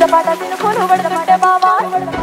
సిద్ధపాట సినుకులు పడుతుంటే బావా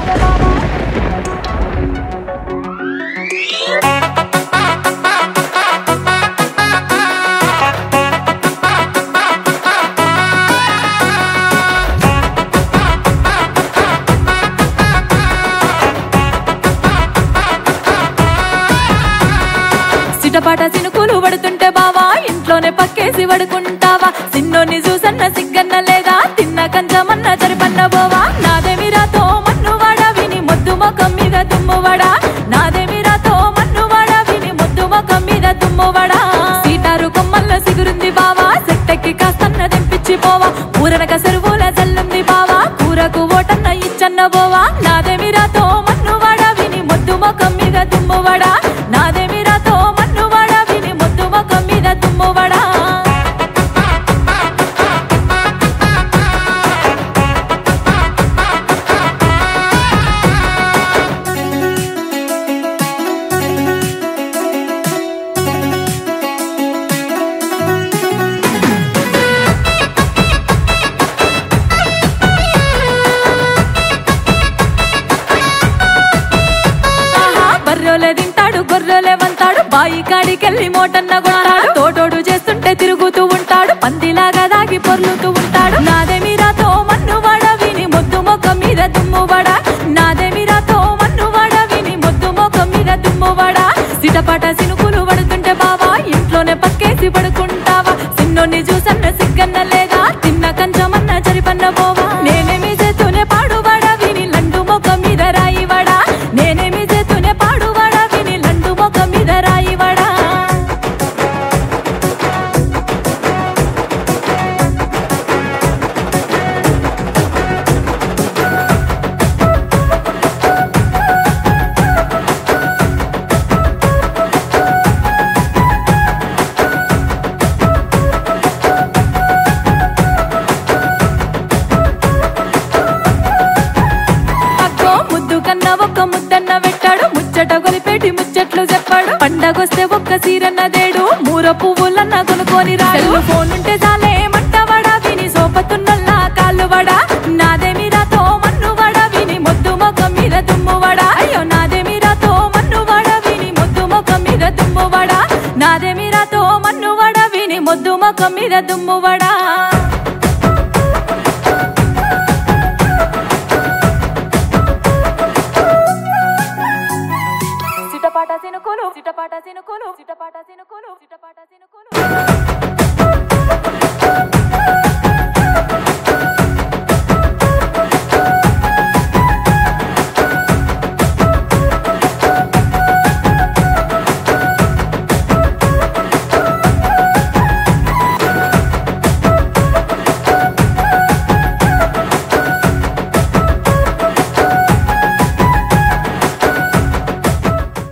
సిటపాట సినుకులు పడుతుంటే బావా ఇంట్లోనే పక్కేసి పడుకుంటావా సిన్నోని చూసన్న సిగ్గన్న లేదా తిన్న కంచమన్న జరిపన్న బోవా నాదేమిరాతో మన్నువాడ విని మొద్దు మొఖం మీద దుమ్మువాడా నాదేమిరాతో మన్నువాడ విని మొద్దు మొఖం మీద దుమ్మువాడా సీటారు కొమ్మల్లో సిగురుంది బావా సెట్టెక్కి కాస్తన్న తెంపించి పోవా ఊరనక సెరువుల జల్లుంది బావా కూరకు ఓటన్న ఇచ్చన్న బోవా నాదేమిరాతో మన్నువాడ విని మొద్దు మొఖం మీద దుమ్మువాడా నాదేమిరాతో మన్నువాడ విని మొద్దు మొఖం మీద దుమ్మువాడా ఆహా, బర్రెలే తింటాడు గొర్రెలే వంతాడు బాయి కాడికెళ్ళి మోటన్న కొడతాడు తోటోడు చేస్తుంటే తిరుగుతూ ఉంటాడు పందిలాగా దాగి పొర్లుతూ ఉంటాడు నాదేమిరాతో మన్నువాడ విని మొద్దు మొఖం మీద దుమ్మువాడ నాదేమిరాతో మన్నువాడ విని మొద్దు మొఖం మీద దుమ్మువాడ సిటపాట సినుకులు పడుతుంటే బావా ఇంట్లోనే పక్కేసి పడుకుంటావా సిన్నోని చూసన్న సిగ్గన్న లేదా తిన్న కంచమన్న జరిపన్న పోవా నేనేమి చేతూనే పాడువాడా విని లండు మొఖం మీద రాయివాడా నేనేమి చేతూనే పాడువాడా విని లండు మొఖం మీద రాయివాడా అగ్గో ముద్దు కన్నా ఒక్క ముద్దన్న పెట్టాడు ముచ్చట కొలిపేటి ముచ్చట్లు చెప్పాడు పండగొస్తే ఒక్క సీరన్న దేడు మూర పువ్వులన్న కొనుక్కొని రాడు ఫోన్ ఉంటే చాలే మంటవాడా విని సోపతున్నల్లా కాళ్ళు వడా నాదేమిరాతో మన్నువాడా విని మొద్దు మొఖం మీద దుమ్మువాడా అయ్యో నాదేమిరాతో మన్నువాడా విని మొద్దు మొఖం మీద దుమ్మువాడా నాదేమిరాతో మన్నువాడా విని మొద్దు మొఖం మీద దుమ్మువాడా